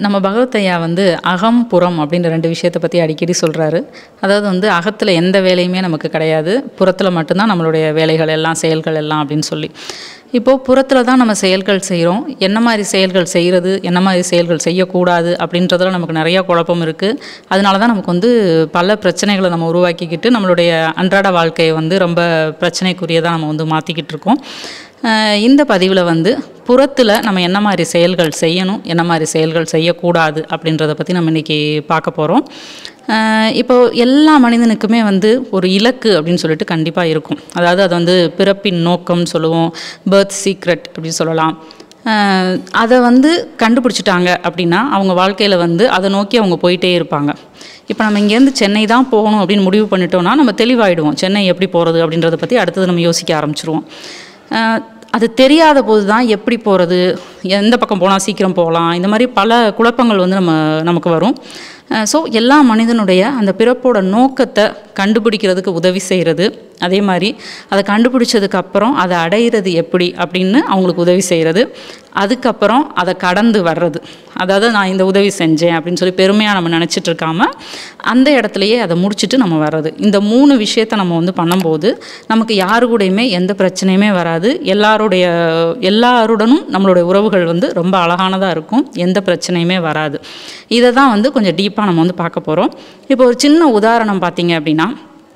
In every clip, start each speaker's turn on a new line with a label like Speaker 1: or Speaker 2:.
Speaker 1: நம்ம பகவத் ஐயா வந்து அகம் புறம் அப்படின்ற ரெண்டு விஷயத்தை பற்றி அடிக்கடி சொல்கிறாரு அதாவது வந்து அகத்தில் எந்த வேலையுமே நமக்கு கிடையாது புறத்தில் மட்டும்தான் நம்மளுடைய வேலைகள் எல்லாம் செயல்கள் எல்லாம் அப்படின்னு சொல்லி இப்போது புறத்தில் தான் நம்ம செயல்கள் செய்கிறோம் என்ன மாதிரி செயல்கள் செய்கிறது என்ன மாதிரி செயல்கள் செய்யக்கூடாது அப்படின்றதுல நமக்கு நிறையா குழப்பம் இருக்குது அதனால தான் நமக்கு வந்து பல பிரச்சனைகளை நம்ம உருவாக்கிக்கிட்டு நம்மளுடைய அன்றாட வாழ்க்கையை வந்து ரொம்ப பிரச்சனைக்குரியதாக நம்ம வந்து மாற்றிக்கிட்டு இருக்கோம் அஹ் இந்த பதிவில் வந்து புறத்தில் நம்ம என்ன மாதிரி செயல்கள் செய்யணும் என்ன மாதிரி செயல்கள் செய்யக்கூடாது அப்படின்றத பற்றி நம்ம இன்றைக்கி பார்க்க போகிறோம் இப்போ எல்லா மனிதனுக்குமே வந்து ஒரு இலக்கு அப்படின்னு சொல்லிட்டு கண்டிப்பாக இருக்கும் அதாவது அது வந்து பிறப்பின் நோக்கம்னு சொல்லுவோம் பர்த் சீக்ரெட் அப்படின்னு சொல்லலாம் அஹ் அதை வந்து கண்டுபிடிச்சிட்டாங்க அப்படின்னா அவங்க வாழ்க்கையில் வந்து அதை நோக்கி அவங்க போயிட்டே இருப்பாங்க இப்போ நம்ம இங்கேருந்து சென்னை தான் போகணும் அப்படின்னு முடிவு பண்ணிட்டோம்னா நம்ம தெளிவாயிடுவோம் சென்னை எப்படி போகிறது அப்படின்றத பற்றி அடுத்தது நம்ம யோசிக்க ஆரம்பிச்சிருவோம் அஹ் அது தெரியாத போது தான் எப்படி போகிறது எந்த பக்கம் போனால் சீக்கிரம் போகலாம் இந்த மாதிரி பல குழப்பங்கள் வந்து நம்ம நமக்கு வரும் ஸோ எல்லா மனிதனுடைய அந்த பிறப்போட நோக்கத்தை கண்டுபிடிக்கிறதுக்கு உதவி செய்கிறது அதே மாதிரி அதை கண்டுபிடிச்சதுக்கு அப்புறம் அதை அடையிறது எப்படி அப்படின்னு அவங்களுக்கு உதவி செய்கிறது அதுக்கப்புறம் அதை கடந்து வர்றது அதாவது நான் இந்த உதவி செஞ்சேன் அப்படின்னு சொல்லி பெருமையாக நம்ம நினச்சிட்டு இருக்காம அந்த இடத்துலையே அதை முடிச்சுட்டு நம்ம வர்றது இந்த மூணு விஷயத்தை நம்ம வந்து பண்ணும்போது நமக்கு யாரு கூடயுமே எந்த பிரச்சனையுமே வராது எல்லாருடைய எல்லாருடனும் நம்மளுடைய உறவுகள் வந்து ரொம்ப அழகானதாக இருக்கும் எந்த பிரச்சனையுமே வராது இதை தான் வந்து கொஞ்சம் டீப்பாக நம்ம வந்து பார்க்க போகிறோம் இப்போ ஒரு சின்ன உதாரணம் பார்த்தீங்க அப்படின்னா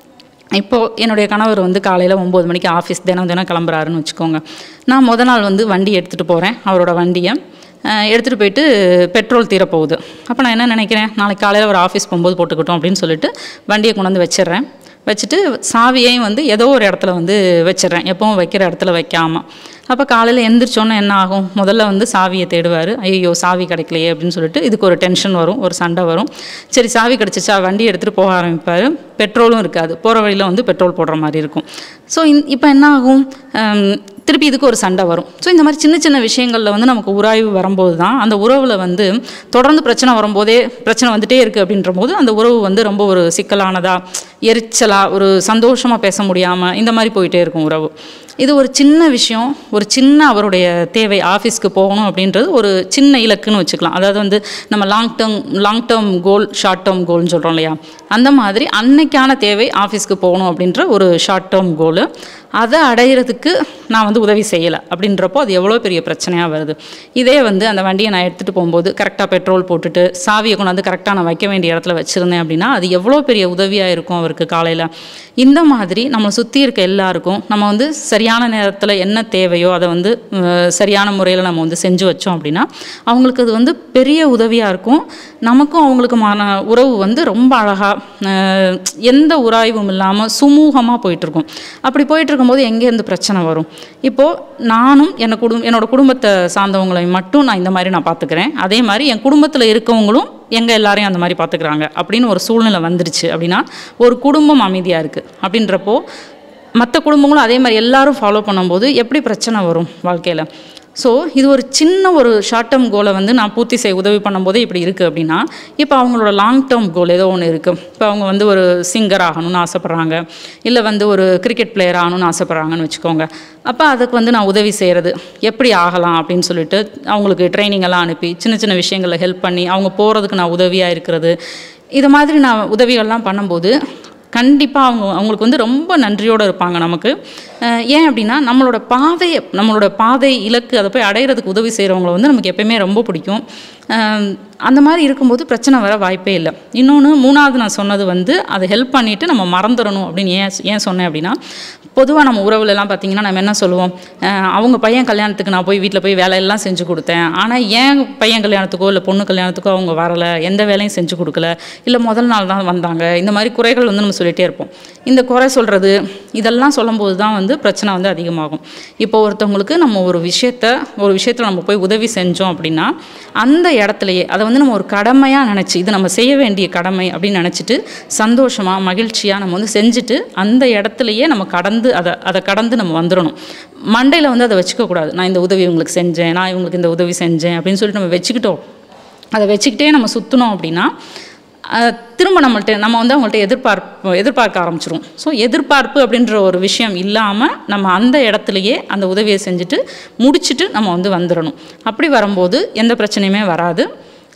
Speaker 1: இப்போது என்னுடைய கணவர் வந்து காலையில் ஒம்பது மணிக்கு ஆஃபீஸ் தினம் தினம் கிளம்புறாருன்னு வச்சுக்கோங்க நான் முத நாள் வந்து வண்டி எடுத்துகிட்டு போகிறேன் அவரோட வண்டியை எடுத்துகிட்டு போயிட்டு பெட்ரோல் தீரப்போகுது அப்போ நான் என்ன நினைக்கிறேன் நாளைக்கு காலையில் ஒரு ஆஃபீஸ் போகும்போது போட்டுக்கிட்டோம் அப்படின்னு சொல்லிட்டு வண்டியை கொண்டு வந்து வச்சிடுறேன் வச்சுட்டு சாவியையும் வந்து ஏதோ ஒரு இடத்துல வந்து வச்சிடுறேன் எப்பவும் வைக்கிற இடத்துல வைக்காமல் அப்போ காலையில் எந்திரிச்சோன்னே என்ன ஆகும் முதல்ல வந்து சாவியை தேடுவார் ஐயோ சாவி கிடைக்கலையே அப்படின்னு சொல்லிட்டு இதுக்கு ஒரு டென்ஷன் வரும் ஒரு சண்டை வரும் சரி சாவி கிடச்சிச்சா வண்டி எடுத்துகிட்டு போக ஆரம்பிப்பார் பெட்ரோலும் இருக்காது போகிற வழியில் வந்து பெட்ரோல் போடுற மாதிரி இருக்கும் ஸோ இந் இப்போ என்ன ஆகும் ஹம், திருப்பி இதுக்கு ஒரு சண்டை வரும் ஸோ இந்த மாதிரி சின்ன சின்ன விஷயங்களில் வந்து நமக்கு உராய்வு வரும்போது தான் அந்த உறவில் வந்து தொடர்ந்து பிரச்சனை வரும்போதே பிரச்சனை வந்துட்டே இருக்குது அப்படின்ற போது அந்த உறவு வந்து ரொம்ப ஒரு சிக்கலானதாக எரிச்சலாக ஒரு சந்தோஷமாக பேச முடியாமல் இந்த மாதிரி போயிட்டே இருக்கும் உறவு இது ஒரு சின்ன விஷயம் ஒரு சின்ன அவருடைய தேவை ஆஃபீஸ்க்கு போகணும் அப்படின்றது ஒரு சின்ன இலக்குன்னு வச்சுக்கலாம் அதாவது வந்து நம்ம long term long term goal short term கோல்னு சொல்கிறோம் இல்லையா அந்த மாதிரி அன்னைக்கான தேவை ஆஃபீஸ்க்கு போகணும் அப்படின்ற ஒரு ஷார்ட் டேர்ம் கோலு அதை அடையிறதுக்கு நான் வந்து உதவி செய்யலை அப்படின்றப்போ அது எவ்வளோ பெரிய பிரச்சனையாக வருது இதே வந்து அந்த வண்டியை நான் எடுத்துகிட்டு போகும்போது கரெக்டாக பெட்ரோல் போட்டுட்டு சாவியை கொண்டாந்து கரெக்டாக நான் வைக்க வேண்டிய இடத்துல வச்சுருந்தேன் அப்படின்னா அது எவ்வளோ பெரிய உதவியாக இருக்கும் அவருக்கு காலையில் இந்த மாதிரி நம்மளை சுற்றி இருக்க எல்லாருக்கும் நம்ம வந்து சரியான நேரத்தில் என்ன தேவையோ அதை வந்து அஹ், சரியான முறையில் நம்ம வந்து செஞ்சு வச்சோம் அப்படின்னா அவங்களுக்கு அது வந்து பெரிய உதவியாக இருக்கும் நமக்கும் அவங்களுக்குமான உறவு வந்து ரொம்ப அழகாக எந்த உராய்வும் இல்லாமல் சுமூகமாக போயிட்டுருக்கும் அப்படி போயிட்டு இருக்கும்போது எங்கேருந்து பிரச்சனை வரும் இப்போது நானும் என்னை குடும் என்னோட குடும்பத்தை சார்ந்தவங்களை மட்டும் நான் இந்த மாதிரி நான் பார்த்துக்கிறேன் அதே மாதிரி என் குடும்பத்தில் இருக்கவங்களும் எங்கள் எல்லாரையும் அந்த மாதிரி பார்த்துக்கிறாங்க அப்படின்னு ஒரு சூழ்நிலை வந்துருச்சு அப்படின்னா ஒரு குடும்பம் அமைதியாக இருக்குது அப்படின்றப்போ மற்ற குடும்பங்களும் அதே மாதிரி எல்லாரும் ஃபாலோ பண்ணும்போது எப்படி பிரச்சனை வரும் வாழ்க்கையில் ஸோ இது ஒரு சின்ன ஒரு ஷார்ட் டேர்ம் கோலை வந்து நான் பூர்த்தி செய்ய உதவி பண்ணும்போதே இப்படி இருக்குது அப்படின்னா இப்போ அவங்களோட லாங் டேர்ம் கோல் ஏதோ ஒன்று இருக்குது இப்போ அவங்க வந்து ஒரு சிங்கர் ஆகணும்னு ஆசைப்பட்றாங்க இல்லை வந்து ஒரு கிரிக்கெட் பிளேயர் ஆகணும்னு ஆசைப்பட்றாங்கன்னு வச்சுக்கோங்க அப்போ அதுக்கு வந்து நான் உதவி செய்கிறது எப்படி ஆகலாம் அப்படின்னு சொல்லிட்டு அவங்களுக்கு ட்ரைனிங் எல்லாம் அனுப்பி சின்ன சின்ன விஷயங்களில் ஹெல்ப் பண்ணி அவங்க போகிறதுக்கு நான் உதவியாக இருக்கிறது இது மாதிரி நான் உதவிகள்லாம் பண்ணும்போது கண்டிப்பாக அவங்க அவங்களுக்கு வந்து ரொம்ப நன்றியோடு இருப்பாங்க நமக்கு அஹ் ஏன் அப்படின்னா நம்மளோட பாதையை நம்மளோட பாதை இலக்கு அதை போய் அடையிறதுக்கு உதவி செய்கிறவங்கள வந்து நமக்கு எப்பயுமே ரொம்ப பிடிக்கும் அஹ் அந்த மாதிரி இருக்கும்போது பிரச்சனை வர வாய்ப்பே இல்லை இன்னொன்று மூணாவது நான் சொன்னது வந்து அதை ஹெல்ப் பண்ணிவிட்டு நம்ம மறந்துடணும் அப்படின்னு ஏன் ஏன் சொன்னேன் அப்படின்னா பொதுவாக நம்ம உறவுலலாம் பார்த்தீங்கன்னா நம்ம என்ன சொல்லுவோம் அஹ் அவங்க பையன் கல்யாணத்துக்கு நான் போய் வீட்டில் போய் வேலையெல்லாம் செஞ்சு கொடுத்தேன் ஆனால் ஏன் பையன் கல்யாணத்துக்கோ இல்லை பொண்ணு கல்யாணத்துக்கோ அவங்க வரலை எந்த வேலையும் செஞ்சு கொடுக்கல இல்லை முதல் நாள் தான் வந்தாங்க இந்த மாதிரி குறைகள் வந்து நம்ம சொல்லிகிட்டே இருப்போம் இந்த குறை சொல்கிறது இதெல்லாம் சொல்லும்போது தான் வந்து பிரச்சனை வந்து அதிகமாகும் இப்போ ஒருத்தவங்களுக்கு நம்ம ஒரு விஷயத்த ஒரு விஷயத்தில் நம்ம போய் உதவி செஞ்சோம் அப்படின்னா அந்த இடத்துலையே அதை வந்து நம்ம ஒரு கடமையாக நினச்சி இது நம்ம செய்ய வேண்டிய கடமை அப்படின்னு நினச்சிட்டு சந்தோஷமாக மகிழ்ச்சியாக நம்ம வந்து செஞ்சுட்டு அந்த இடத்துலையே நம்ம கடந்து அதை அதை கடந்து நம்ம வந்துடணும் மண்டையில் வந்து அதை வச்சுக்கக்கூடாது நான் இந்த உதவி இவங்களுக்கு செஞ்சேன் நான் இவங்களுக்கு இந்த உதவி செஞ்சேன் அப்படின்னு சொல்லிட்டு நம்ம வச்சுக்கிட்டோம் அதை வச்சுக்கிட்டே நம்ம சுற்றினோம் அப்படின்னா அஹ், திரும்ப நம்மள்ட்ட நம்ம வந்து அவங்கள்ட்ட எதிர்பார்ப்பு எதிர்பார்க்க ஆரம்பிச்சிரும் ஸோ எதிர்பார்ப்பு அப்படின்ற ஒரு விஷயம் இல்லாமல் நம்ம அந்த இடத்துலையே அந்த உதவியை செஞ்சுட்டு முடிச்சுட்டு நம்ம வந்து வந்துடணும் அப்படி வரும்போது எந்த பிரச்சனையுமே வராது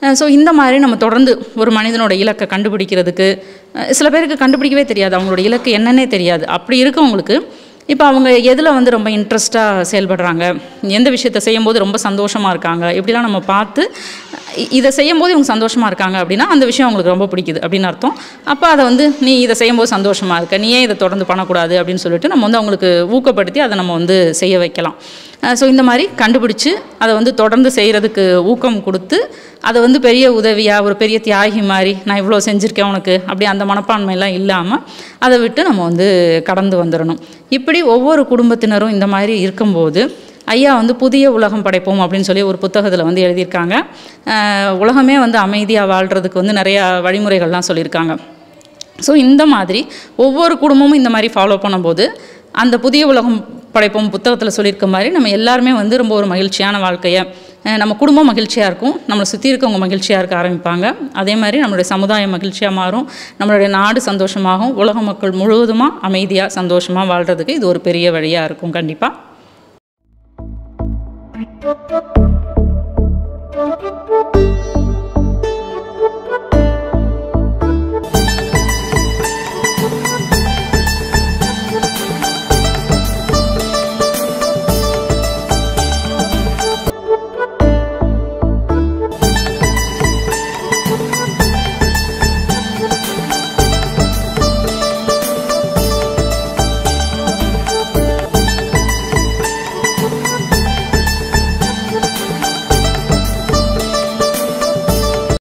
Speaker 1: ஸோ இந்த மாதிரி நம்ம தொடர்ந்து ஒரு மனிதனோட இலக்கை கண்டுபிடிக்கிறதுக்கு அஹ் சில பேருக்கு கண்டுபிடிக்கவே தெரியாது அவங்களோட இலக்கு என்னன்னே தெரியாது அப்படி இருக்கவங்களுக்கு இப்போ அவங்க எதில் வந்து ரொம்ப இன்ட்ரெஸ்ட்டாக செயல்படுறாங்க எந்த விஷயத்தை செய்யும்போது ரொம்ப சந்தோஷமாக இருக்காங்க இப்படிலாம் நம்ம பார்த்து இ- இதை செய்யும்போது இவங்க சந்தோஷமாக இருக்காங்க அப்படின்னா அந்த விஷயம் அவங்களுக்கு ரொம்ப பிடிக்குது அப்படின்னு அர்த்தம் அப்போ அதை வந்து நீ இதை செய்யும்போது சந்தோஷமாக இருக்க நீ ஏன் இதை தொடர்ந்து பண்ணக்கூடாது அப்படின்னு சொல்லிட்டு நம்ம வந்து அவங்களுக்கு ஊக்கப்படுத்தி அதை நம்ம வந்து செய்ய வைக்கலாம் ஸோ இந்த மாதிரி கண்டுபிடிச்சு அதை வந்து தொடர்ந்து செய்கிறதுக்கு ஊக்கம் கொடுத்து அதை வந்து பெரிய உதவியாக ஒரு பெரிய தியாகி மாதிரி நான் இவ்வளோ செஞ்சுருக்கேன் உனக்கு அப்படி அந்த மனப்பான்மையெல்லாம் இல்லாமல் அதை விட்டு நம்ம வந்து கடந்து வந்துடணும் இப்படி ஒவ்வொரு குடும்பத்தினரும் இந்த மாதிரி இருக்கும்போது ஐயா வந்து புதிய உலகம் படைப்போம் அப்படின்னு சொல்லி ஒரு புத்தகத்தில் வந்து எழுதியிருக்காங்க அஹ் உலகமே வந்து அமைதியாக வாழ்கிறதுக்கு வந்து நிறையா வழிமுறைகள்லாம் சொல்லியிருக்காங்க ஸோ இந்த மாதிரி ஒவ்வொரு குடும்பமும் இந்த மாதிரி ஃபாலோ பண்ணும்போது அந்த புதிய உலகம் படைப்போம் புத்தகத்தில் சொல்லியிருக்க மாதிரி நம்ம எல்லாருமே வந்து ரொம்ப ஒரு மகிழ்ச்சியான வாழ்க்கையை அஹ் நம்ம குடும்பம் மகிழ்ச்சியாக இருக்கும் நம்மளை சுற்றி இருக்கவங்க மகிழ்ச்சியாக இருக்க ஆரம்பிப்பாங்க அதே மாதிரி நம்மளுடைய சமுதாயம் மகிழ்ச்சியாக மாறும் நம்மளுடைய நாடு சந்தோஷமாகும் உலக மக்கள் முழுவதுமாக அமைதியாக சந்தோஷமாக வாழ்கிறதுக்கு இது ஒரு பெரிய வழியாக இருக்கும் கண்டிப்பாக
Speaker 2: Thank you.